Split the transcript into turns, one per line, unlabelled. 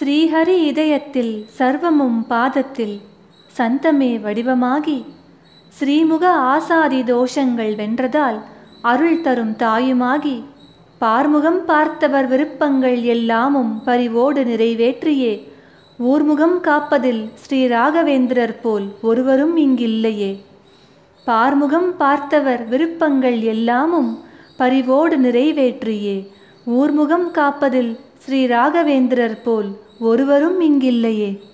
ஸ்ரீஹரி இதயத்தில் சர்வமும் பாதத்தில் சந்தமே வடிவமாகி ஸ்ரீமுக ஆசாதி தோஷங்கள் வென்றதால் அருள் தரும் தாயுமாகி பார்முகம் பார்த்தவர் விருப்பங்கள் எல்லாமும் பரிவோடு நிறைவேற்றியே ஊர்முகம் காப்பதில் ஸ்ரீ ராகவேந்திரர் போல் ஒருவரும் இங்கில்லையே பார்முகம் பார்த்தவர் விருப்பங்கள் எல்லாமும் பரிவோடு நிறைவேற்றியே ஊர்முகம் காப்பதில் ஸ்ரீ ராகவேந்திரர் போல் ஒருவரும் இங்கில்லையே